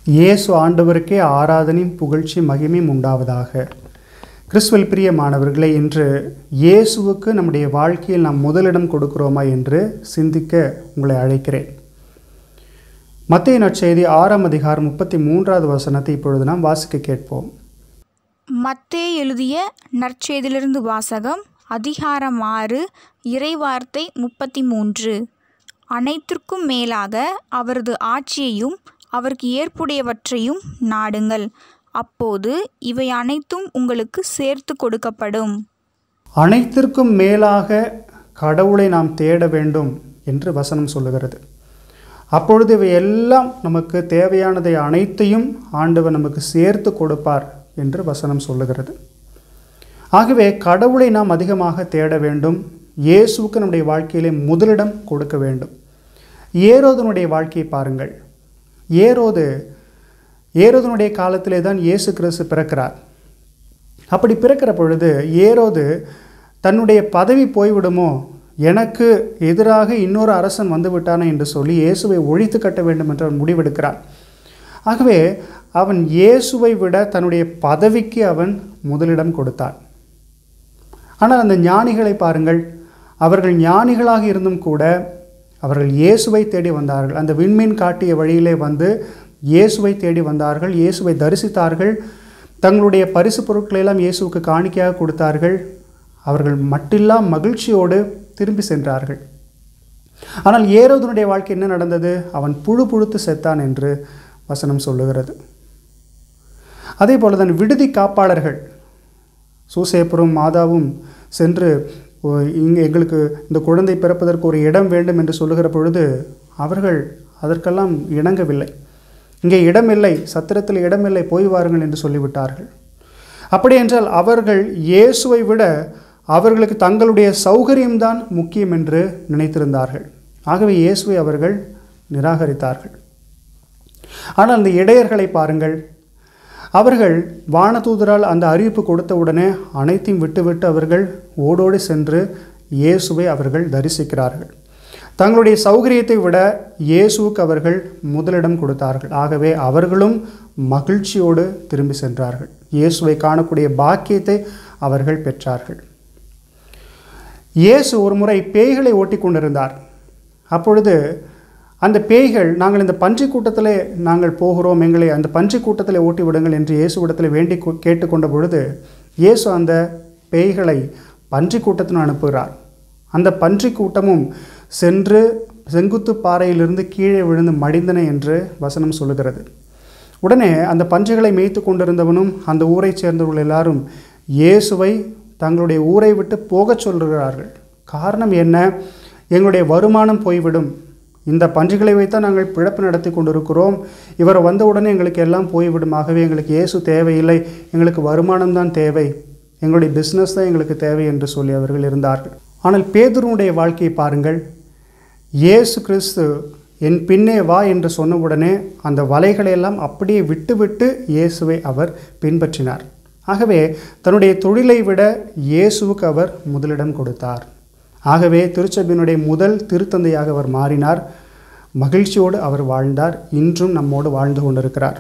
இயேசு ஆண்டவருக்கே ஆராதனையும் புகழ்ச்சி மகிமையும் உண்டாவதாக கிறிஸ்துவல் பிரியமானவர்களே இன்று இயேசுவுக்கு நம்முடைய வாழ்க்கையில் நாம் முதலிடம் கொடுக்கிறோமா என்று சிந்திக்க உங்களை அழைக்கிறேன் மத்திய நற்செய்தி ஆறாம் அதிகாரம் முப்பத்தி மூன்றாவது வசனத்தை இப்பொழுது நாம் வாசிக்க கேட்போம் மத்தே எழுதிய நற்செய்தியிலிருந்து வாசகம் அதிகாரம் ஆறு இறைவார்த்தை முப்பத்தி மூன்று அனைத்திற்கும் மேலாக அவரது ஆட்சியையும் அவருக்கு ஏற்புடையவற்றையும் நாடுங்கள் அப்போது இவை அனைத்தும் உங்களுக்கு சேர்த்து கொடுக்கப்படும் அனைத்திற்கும் மேலாக கடவுளை நாம் தேட வேண்டும் என்று வசனம் சொல்லுகிறது அப்பொழுது இவை எல்லாம் நமக்கு தேவையானதை அனைத்தையும் ஆண்டவர் நமக்கு சேர்த்து கொடுப்பார் என்று வசனம் சொல்லுகிறது ஆகவே கடவுளை நாம் அதிகமாக தேட வேண்டும் இயேசுவுக்கு நம்முடைய வாழ்க்கையிலே முதலிடம் கொடுக்க வேண்டும் ஏரோதனுடைய வாழ்க்கையை பாருங்கள் ஏரோது ஏரோதனுடைய காலத்திலே தான் இயேசு கிறிஸ்து பிறக்கிறார் அப்படி பிறக்கிற பொழுது ஏரோது தன்னுடைய பதவி போய்விடுமோ எனக்கு எதிராக இன்னொரு அரசன் வந்து விட்டானே என்று சொல்லி இயேசுவை ஒழித்து கட்ட வேண்டும் என்று அவன் முடிவெடுக்கிறான் ஆகவே அவன் இயேசுவை விட தன்னுடைய பதவிக்கு அவன் முதலிடம் கொடுத்தான் ஆனால் அந்த ஞானிகளை பாருங்கள் அவர்கள் ஞானிகளாக இருந்தும் கூட அவர்கள் இயேசுவை தேடி வந்தார்கள் அந்த விண்மீன் காட்டிய வழியிலே வந்து இயேசுவை தேடி வந்தார்கள் இயேசுவை தரிசித்தார்கள் தங்களுடைய பரிசு பொருட்களை எல்லாம் இயேசுவுக்கு காணிக்கையாக கொடுத்தார்கள் அவர்கள் மட்டில்லா மகிழ்ச்சியோடு திரும்பி சென்றார்கள் ஆனால் ஏரோதனுடைய வாழ்க்கை என்ன நடந்தது அவன் புழு புழுத்து செத்தான் என்று வசனம் சொல்லுகிறது அதே போல தான் விடுதி காப்பாளர்கள் சூசேப்பரும் மாதாவும் சென்று இங்கே எங்களுக்கு இந்த குழந்தை பிறப்பதற்கு ஒரு இடம் வேண்டும் என்று சொல்லுகிற பொழுது அவர்கள் அதற்கெல்லாம் இணங்கவில்லை இங்கே இடமில்லை சத்திரத்தில் இடமில்லை போய் வாருங்கள் என்று சொல்லிவிட்டார்கள் அப்படி என்றால் அவர்கள் இயேசுவை விட அவர்களுக்கு தங்களுடைய சௌகரியம்தான் முக்கியம் என்று நினைத்திருந்தார்கள் ஆகவே இயேசுவை அவர்கள் நிராகரித்தார்கள் ஆனால் அந்த இடையர்களை பாருங்கள் அவர்கள் வானதூதரால் அந்த அறிவிப்பு கொடுத்த உடனே அனைத்தையும் விட்டுவிட்டு அவர்கள் ஓடோடி சென்று இயேசுவை அவர்கள் தரிசிக்கிறார்கள் தங்களுடைய சௌகரியத்தை விட இயேசுவுக்கு அவர்கள் முதலிடம் கொடுத்தார்கள் ஆகவே அவர்களும் மகிழ்ச்சியோடு திரும்பி சென்றார்கள் இயேசுவை காணக்கூடிய பாக்கியத்தை அவர்கள் பெற்றார்கள் இயேசு ஒரு முறை பேய்களை ஓட்டி கொண்டிருந்தார் அப்பொழுது அந்த பேய்கள் நாங்கள் இந்த பன்றி கூட்டத்தில் நாங்கள் போகிறோம் எங்களை அந்த பன்றி கூட்டத்தில் ஓட்டி விடுங்கள் என்று இயேசுவிடத்தில் வேண்டி கேட்டுக்கொண்ட பொழுது இயேசு அந்த பேய்களை பன்றி கூட்டத்தின் அனுப்புகிறார் அந்த பன்றி கூட்டமும் சென்று செங்குத்து பாறையிலிருந்து கீழே விழுந்து மடிந்தன என்று வசனம் சொல்லுகிறது உடனே அந்த பன்றிகளை மேய்த்து கொண்டிருந்தவனும் அந்த ஊரைச் சேர்ந்தவர்கள் எல்லாரும் இயேசுவை தங்களுடைய ஊரை விட்டு போகச் சொல்கிறார்கள் காரணம் என்ன எங்களுடைய வருமானம் போய்விடும் இந்த பன்றிகளை வைத்தான் நாங்கள் பிழப்பு நடத்தி கொண்டிருக்கிறோம் இவர் வந்தவுடனே எங்களுக்கு எல்லாம் போய்விடும் ஆகவே எங்களுக்கு இயேசு தேவையில்லை எங்களுக்கு வருமானம் தான் தேவை எங்களுடைய பிஸ்னஸ் தான் எங்களுக்கு தேவை என்று சொல்லி அவர்கள் இருந்தார்கள் ஆனால் பேதுருனுடைய வாழ்க்கையை பாருங்கள் இயேசு கிறிஸ்து என் பின்னே வா என்று சொன்னவுடனே அந்த வலைகளை எல்லாம் அப்படியே விட்டுவிட்டு இயேசுவை அவர் பின்பற்றினார் ஆகவே தன்னுடைய தொழிலை விட இயேசுவுக்கு அவர் முதலிடம் கொடுத்தார் ஆகவே திருச்சபினுடைய முதல் திருத்தந்தையாக அவர் மாறினார் மகிழ்ச்சியோடு அவர் வாழ்ந்தார் இன்றும் நம்மோடு வாழ்ந்து கொண்டிருக்கிறார்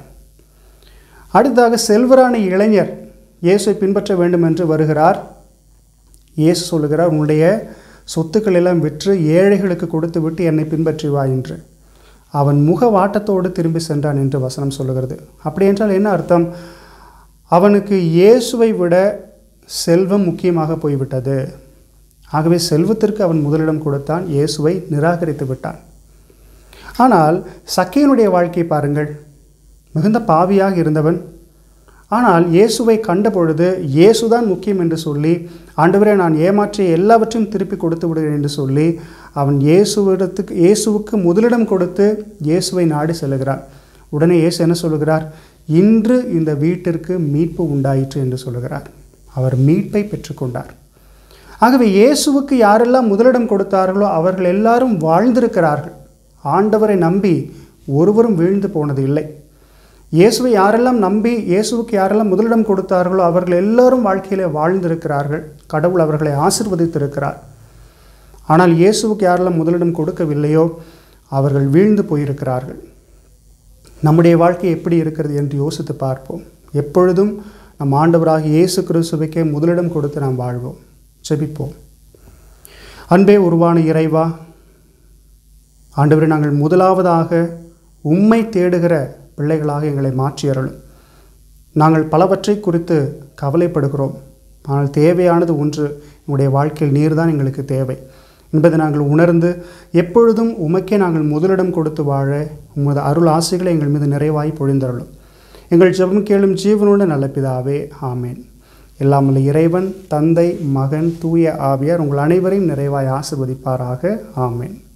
அடுத்ததாக செல்வரான இளைஞர் இயேசுவை பின்பற்ற வேண்டும் என்று வருகிறார் இயேசு சொல்லுகிறார் உன்னுடைய சொத்துக்கள் எல்லாம் விற்று ஏழைகளுக்கு கொடுத்து விட்டு என்னை பின்பற்றி வா என்று அவன் முக வாட்டத்தோடு திரும்பி சென்றான் என்று வசனம் சொல்லுகிறது அப்படி என்றால் என்ன அர்த்தம் அவனுக்கு இயேசுவை விட செல்வம் முக்கியமாக போய்விட்டது ஆகவே செல்வத்திற்கு அவன் முதலிடம் கொடுத்தான் இயேசுவை நிராகரித்து விட்டான் ஆனால் சக்கையனுடைய வாழ்க்கை பாருங்கள் மிகுந்த பாவியாக இருந்தவன் ஆனால் இயேசுவை கண்ட பொழுது இயேசுதான் முக்கியம் என்று சொல்லி ஆண்டவரே நான் ஏமாற்றிய எல்லாவற்றையும் திருப்பி கொடுத்து விடுகிறேன் என்று சொல்லி அவன் இயேசுவிடத்துக்கு இயேசுவுக்கு முதலிடம் கொடுத்து இயேசுவை நாடி செல்கிறான் உடனே இயேசு என்ன சொல்லுகிறார் இன்று இந்த வீட்டிற்கு மீட்பு உண்டாயிற்று என்று சொல்லுகிறார் அவர் மீட்பை பெற்றுக்கொண்டார் ஆகவே இயேசுவுக்கு யாரெல்லாம் முதலிடம் கொடுத்தார்களோ அவர்கள் எல்லாரும் வாழ்ந்திருக்கிறார்கள் ஆண்டவரை நம்பி ஒருவரும் வீழ்ந்து போனது இல்லை இயேசுவை யாரெல்லாம் நம்பி இயேசுவுக்கு யாரெல்லாம் முதலிடம் கொடுத்தார்களோ அவர்கள் எல்லாரும் வாழ்க்கையிலே வாழ்ந்திருக்கிறார்கள் கடவுள் அவர்களை ஆசிர்வதித்திருக்கிறார் ஆனால் இயேசுவுக்கு யாரெல்லாம் முதலிடம் கொடுக்கவில்லையோ அவர்கள் வீழ்ந்து போயிருக்கிறார்கள் நம்முடைய வாழ்க்கை எப்படி இருக்கிறது என்று யோசித்து பார்ப்போம் எப்பொழுதும் நம் ஆண்டவராக இயேசு கிறிஸ்துவுக்கே முதலிடம் கொடுத்து நாம் வாழ்வோம் ஜெபிப்போம் அன்பே உருவான இறைவா ஆண்டவரே நாங்கள் முதலாவதாக உம்மை தேடுகிற பிள்ளைகளாக எங்களை மாற்றி அருளும் நாங்கள் பலவற்றை குறித்து கவலைப்படுகிறோம் ஆனால் தேவையானது ஒன்று எங்களுடைய வாழ்க்கையில் நீர்தான் எங்களுக்கு தேவை என்பதை நாங்கள் உணர்ந்து எப்பொழுதும் உமக்கே நாங்கள் முதலிடம் கொடுத்து வாழ உமது அருள் ஆசைகளை எங்கள் மீது நிறைவாய் பொழிந்தருளும் எங்கள் ஜெபம் கேளும் ஜீவனோடு நல்ல பிதாவே ஆமேன் எல்லாம் வல்ல இறைவன் தந்தை மகன் தூய ஆவியார் உங்கள் அனைவரையும் நிறைவாய் ஆசிர்வதிப்பாராக ஆமேன்